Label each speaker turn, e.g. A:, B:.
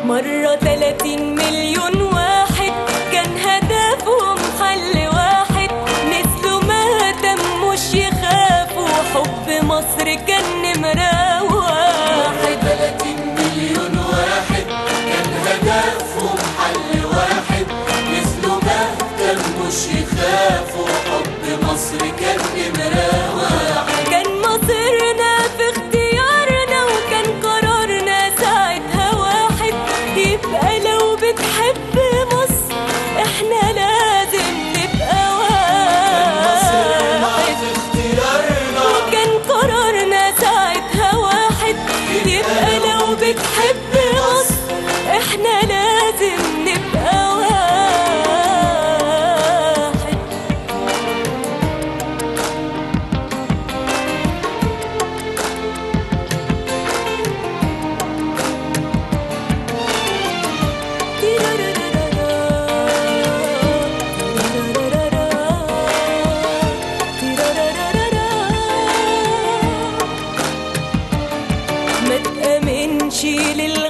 A: مرة 30 مليون واحد كان هدفهم حل واحد نزلوا ما تموش يخافوا حب مصر كان نمرة واحد
B: 30 مليون واحد كان هدفهم حل واحد نزلوا ما اهتموش يخافوا حب مصر كان نمرة واحد
A: كان مصيرنا في اختيارنا وكان قرارنا ساعتها واحد يبقى لو بتحب مصر احنا لازم نبقى
B: مصرنا
A: واحد
B: في اختيارنا
A: وكان قرارنا ساعتها واحد يبقى لو بتحب مصر احنا لازم نبقى واحد ما تأمنش للغ